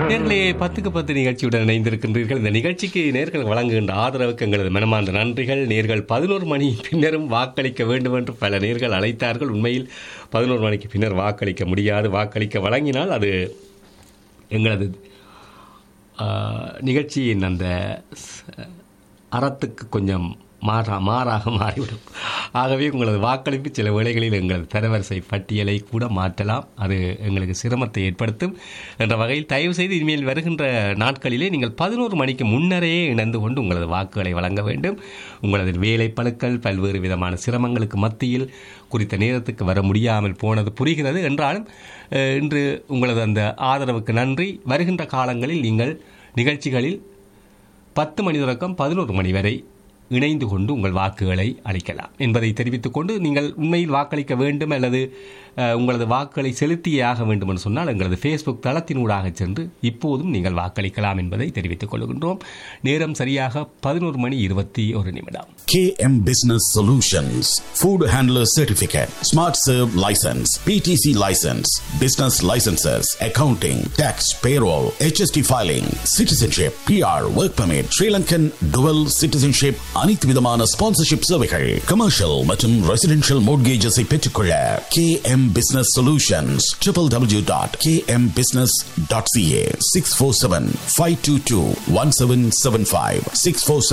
நேர்களே பத்துக்கு பத்து நிகழ்ச்சியுடன் இணைந்திருக்கின்றீர்கள் இந்த நிகழ்ச்சிக்கு நேர்கள் வழங்குகின்ற ஆதரவுக்கு எங்களது மனமார்ந்த நன்றிகள் நேர்கள் பதினோரு மணி பின்னரும் வாக்களிக்க வேண்டும் என்று பல நேர்கள் அழைத்தார்கள் உண்மையில் பதினோரு மணிக்கு பின்னர் வாக்களிக்க முடியாது வாக்களிக்க வழங்கினால் அது எங்களது ஆ, நிகழ்ச்சியின் அந்த ஸ்- அறத்துக்கு கொஞ்சம் மாறா மாறாக மாறிவிடும் ஆகவே உங்களது வாக்களிப்பு சில வேளைகளில் எங்களது தரவரிசை பட்டியலை கூட மாற்றலாம் அது எங்களுக்கு சிரமத்தை ஏற்படுத்தும் என்ற வகையில் தயவு செய்து இனிமேல் வருகின்ற நாட்களிலே நீங்கள் பதினோரு மணிக்கு முன்னரே இணைந்து கொண்டு உங்களது வாக்குகளை வழங்க வேண்டும் உங்களது வேலை பழுக்கள் பல்வேறு விதமான சிரமங்களுக்கு மத்தியில் குறித்த நேரத்துக்கு வர முடியாமல் போனது புரிகிறது என்றாலும் அஹ், இன்று உங்களது அந்த ஆதரவுக்கு நன்றி வருகின்ற காலங்களில் நீங்கள் நிகழ்ச்சிகளில் பத்து மணி தொடக்கம் பதினோரு மணி வரை இணைந்து கொண்டு உங்கள் வாக்குகளை அளிக்கலாம் என்பதை தெரிவித்துக் கொண்டு நீங்கள் உண்மையில் வாக்களிக்க வேண்டும் அல்லது அஹ், உங்களது வாக்குகளை செலுத்தியே ஆக வேண்டும் என்று சொன்னால் எங்களது ஃபேஸ்புக் தளத்தினூடாக சென்று இப்போதும் நீங்கள் வாக்களிக்கலாம் என்பதை தெரிவித்துக் கொள்கின்றோம் நேரம் சரியாக பதினோரு மணி இருபத்தி ஒரு நிமிடம் KM Business Solutions, Food Handler Certificate, Smart Serve License, PTC License, Business Licenses, Accounting, Tax, Payroll, HST Filing, Citizenship, PR, Work Permit, Sri Lankan Dual Citizenship, அனைத்து விதமான ஸ்பான்சர்ஷிப் சேவைகள் கமர்ஷியல் மற்றும் ரெசிடென்ஷியல் மோட்கேஜஸை பெற்றுக்கொள்ள KM Business Solutions, www.kmbusiness.ca, 647 522 1775, 647